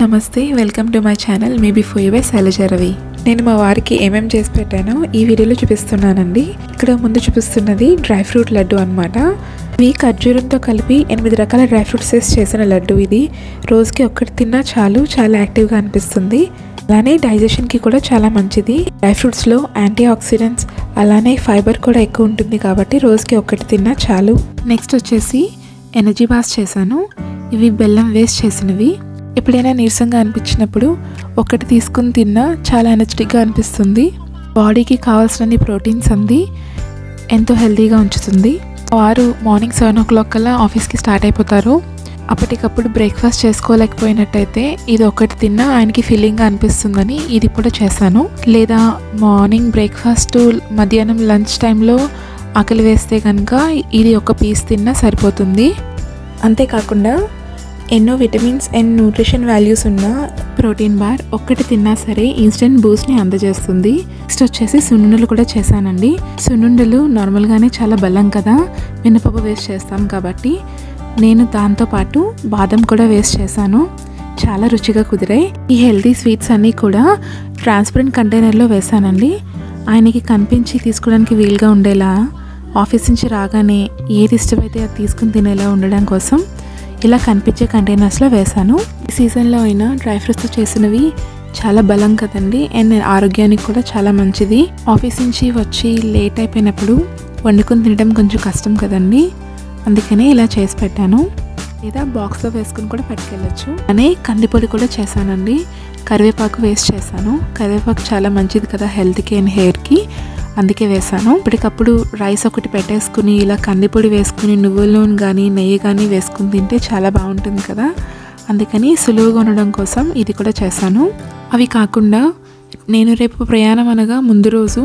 నమస్తే welcome to my channel మీ బిఫోర్ యువే శైలజ రవి నేను మా వారికి ఏమేమి చేసి పెట్టానో ఈ వీడియోలో చూపిస్తున్నానండి ఇక్కడ ముందు చూపిస్తున్నది డ్రై ఫ్రూట్ లడ్డు అనమాట ఇవి ఖర్జూరంతో కలిపి ఎనిమిది రకాల డ్రై ఫ్రూట్స్ వేసి చేసిన లడ్డు ఇది రోజుకి ఒక్కటి తిన్నా చాలు చాలా యాక్టివ్గా అనిపిస్తుంది అలానే డైజెషన్కి కూడా చాలా మంచిది డ్రై ఫ్రూట్స్లో యాంటీ ఆక్సిడెంట్స్ అలానే ఫైబర్ కూడా ఎక్కువ ఉంటుంది కాబట్టి రోజుకి ఒక్కటి తిన్నా చాలు నెక్స్ట్ వచ్చేసి ఎనర్జీ బాస్ చేశాను ఇవి బెల్లం వేస్ట్ చేసినవి ఎప్పుడైనా నీరసంగా అనిపించినప్పుడు ఒకటి తీసుకుని తిన్నా చాలా ఎనర్జెటిక్గా అనిపిస్తుంది బాడీకి కావాల్సిన ప్రోటీన్స్ అంది ఎంతో హెల్తీగా ఉంచుతుంది వారు మార్నింగ్ సెవెన్ ఓ క్లాక్ కల్లా ఆఫీస్కి స్టార్ట్ అయిపోతారు అప్పటికప్పుడు బ్రేక్ఫాస్ట్ చేసుకోలేకపోయినట్టయితే ఇది ఒకటి తిన్నా ఆయనకి ఫీలింగ్గా అనిపిస్తుందని ఇది కూడా చేశాను లేదా మార్నింగ్ బ్రేక్ఫాస్ట్ మధ్యాహ్నం లంచ్ టైంలో ఆకలి వేస్తే కనుక ఇది ఒక పీస్ తిన్నా సరిపోతుంది అంతేకాకుండా ఎన్నో విటమిన్స్ అండ్ న్యూట్రిషన్ వాల్యూస్ ఉన్న ప్రోటీన్ బార్ ఒక్కటి తిన్నా సరే ఇన్స్టెంట్ బూస్ట్ని అందజేస్తుంది నెక్స్ట్ వచ్చేసి సున్నుండలు కూడా చేశానండి సున్నుండలు నార్మల్గానే చాలా బలం కదా మినపప్పు వేస్ట్ చేస్తాం కాబట్టి నేను దాంతోపాటు బాదం కూడా వేస్ట్ చేశాను చాలా రుచిగా కుదిరాయి ఈ హెల్తీ స్వీట్స్ అన్నీ కూడా ట్రాన్స్పరెంట్ కంటైనర్లో వేశానండి ఆయనకి కనిపించి తీసుకోవడానికి వీలుగా ఉండేలా ఆఫీస్ నుంచి రాగానే ఏది ఇష్టమైతే అది తీసుకుని తినేలా ఉండడం కోసం ఇలా కనిపించే కంటైనర్స్లో వేశాను ఈ సీజన్లో అయినా డ్రై ఫ్రూట్స్తో చేసినవి చాలా బలం కదండి అండ్ ఆరోగ్యానికి కూడా చాలా మంచిది ఆఫీస్ నుంచి వచ్చి లేట్ అయిపోయినప్పుడు వండుకొని తినడం కొంచెం కష్టం కదండి అందుకనే ఇలా చేసి పెట్టాను లేదా బాక్స్లో వేసుకుని కూడా పట్టుకెళ్ళచ్చు అనే కందిపొడి కూడా చేశానండి కరివేపాకు వేస్ట్ చేశాను కరివేపాకు చాలా మంచిది కదా హెల్త్కి అండ్ హెయిర్కి అందుకే వేసాను ఇప్పటికప్పుడు రైస్ ఒకటి పెట్టేసుకుని ఇలా కందిపొడి వేసుకుని నువ్వుల నూనె కానీ నెయ్యి కానీ వేసుకుని తింటే చాలా బాగుంటుంది కదా అందుకని సులువుగా ఉండడం కోసం ఇది కూడా చేశాను అవి కాకుండా నేను రేపు ప్రయాణం అనగా ముందు రోజు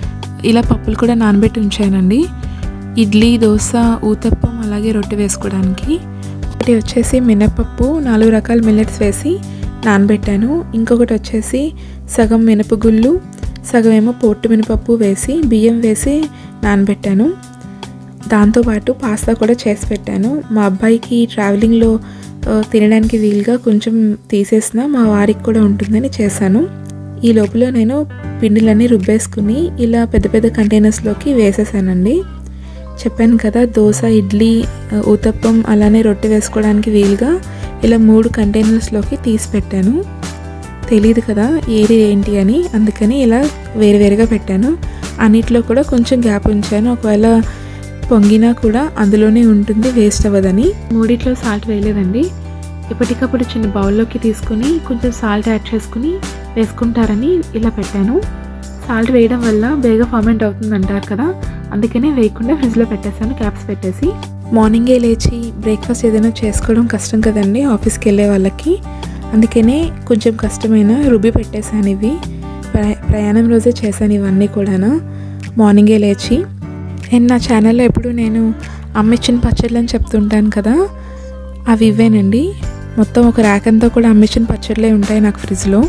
ఇలా పప్పులు కూడా నానబెట్టి ఉంచానండి ఇడ్లీ దోశ ఊతప్పం అలాగే రొట్టె వేసుకోవడానికి ఒకటి వచ్చేసి మినపప్పు నాలుగు రకాల మిల్లెట్స్ వేసి నానబెట్టాను ఇంకొకటి వచ్చేసి సగం మినపగుళ్ళు సగం ఏమో పొట్టు మినపప్పు వేసి బియ్యం వేసి నానబెట్టాను దాంతోపాటు పాస్తా కూడా చేసి పెట్టాను మా అబ్బాయికి ట్రావెలింగ్లో తినడానికి వీలుగా కొంచెం తీసేసిన మా వారికి కూడా ఉంటుందని చేశాను ఈ లోపల నేను పిండిలన్నీ రుబ్బేసుకుని ఇలా పెద్ద పెద్ద కంటైనర్స్లోకి వేసేసానండి చెప్పాను కదా దోశ ఇడ్లీ ఊతప్పం అలానే రొట్టె వేసుకోవడానికి వీలుగా ఇలా మూడు కంటైనర్స్లోకి తీసి పెట్టాను తెలియదు కదా ఏది ఏంటి అని అందుకని ఇలా వేరువేరుగా పెట్టాను అన్నిట్లో కూడా కొంచెం గ్యాప్ ఉంచాను ఒకవేళ పొంగినా కూడా అందులోనే ఉంటుంది వేస్ట్ అవ్వదని మూడిట్లో సాల్ట్ వేయలేదండి ఎప్పటికప్పుడు చిన్న బౌల్లోకి తీసుకుని కొంచెం సాల్ట్ యాడ్ చేసుకుని వేసుకుంటారని ఇలా పెట్టాను సాల్ట్ వేయడం వల్ల బేగా ఫర్మెంట్ అవుతుంది అంటారు కదా అందుకనే వేయకుండా ఫ్రిడ్జ్లో పెట్టేశాను క్యాప్స్ పెట్టేసి మార్నింగే లేచి బ్రేక్ఫాస్ట్ ఏదైనా చేసుకోవడం కష్టం కదండి ఆఫీస్కి వెళ్ళే వాళ్ళకి అందుకనే కొంచెం కష్టమైన రుబ్బి పెట్టేశాను ఇవి ప్రయాణం రోజే చేశాను ఇవన్నీ కూడాను మార్నింగే లేచి అండ్ నా ఛానల్లో ఎప్పుడు నేను అమ్మిచ్చిన పచ్చళ్ళు అని చెప్తుంటాను కదా అవి ఇవేనండి మొత్తం ఒక ర్యాక్ అంతా కూడా అమ్మిచ్చిన పచ్చళ్ళే ఉంటాయి నాకు ఫ్రిడ్జ్లో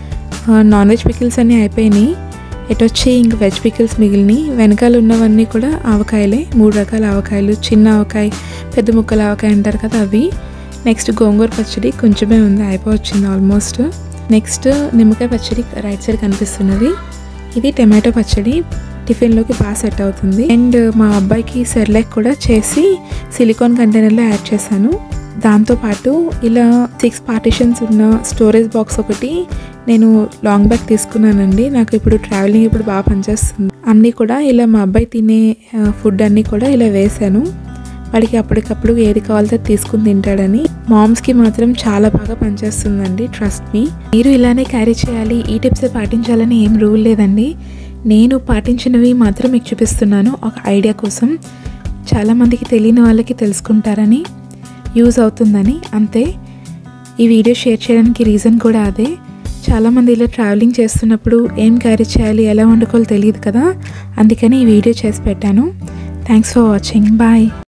నాన్ వెజ్ పికిల్స్ అన్నీ అయిపోయినాయి ఎటొచ్చి ఇంక వెజ్ పికిల్స్ మిగిలినాయి వెనకాల ఉన్నవన్నీ కూడా ఆవకాయలే మూడు రకాల ఆవకాయలు చిన్న ఆవకాయ పెద్ద ముక్కల ఆవకాయ అంటారు కదా అవి నెక్స్ట్ గోంగూర పచ్చడి కొంచెమే ఉంది అయిపోవచ్చింది ఆల్మోస్ట్ నెక్స్ట్ నిమ్మకాయ పచ్చడి రైట్ సైడ్ కనిపిస్తున్నది ఇది టమాటో పచ్చడి టిఫిన్లోకి బాగా సెట్ అవుతుంది అండ్ మా అబ్బాయికి సెర్లాక్ కూడా చేసి సిలికాన్ కంటైనర్లో యాడ్ చేశాను దాంతోపాటు ఇలా సిక్స్ పార్టిషన్స్ ఉన్న స్టోరేజ్ బాక్స్ ఒకటి నేను లాంగ్ బ్యాగ్ తీసుకున్నానండి నాకు ఇప్పుడు ట్రావెలింగ్ ఇప్పుడు బాగా పనిచేస్తుంది అన్నీ కూడా ఇలా మా అబ్బాయి తినే ఫుడ్ అన్నీ కూడా ఇలా వేశాను వాడికి అప్పటికప్పుడు ఏది కావాలితే తీసుకుని తింటాడని మామ్స్కి మాత్రం చాలా బాగా పనిచేస్తుందండి ట్రస్ట్ మీ మీరు ఇలానే క్యారీ చేయాలి ఈ టిప్స్ పాటించాలని ఏం రూల్ లేదండి నేను పాటించినవి మాత్రం మీకు చూపిస్తున్నాను ఒక ఐడియా కోసం చాలామందికి తెలియని వాళ్ళకి తెలుసుకుంటారని యూజ్ అవుతుందని అంతే ఈ వీడియో షేర్ చేయడానికి రీజన్ కూడా అదే చాలామంది ఇలా ట్రావెలింగ్ చేస్తున్నప్పుడు ఏం క్యారీ చేయాలి ఎలా వండుకోవాలో తెలియదు కదా అందుకని ఈ వీడియో చేసి పెట్టాను థ్యాంక్స్ ఫర్ వాచింగ్ బాయ్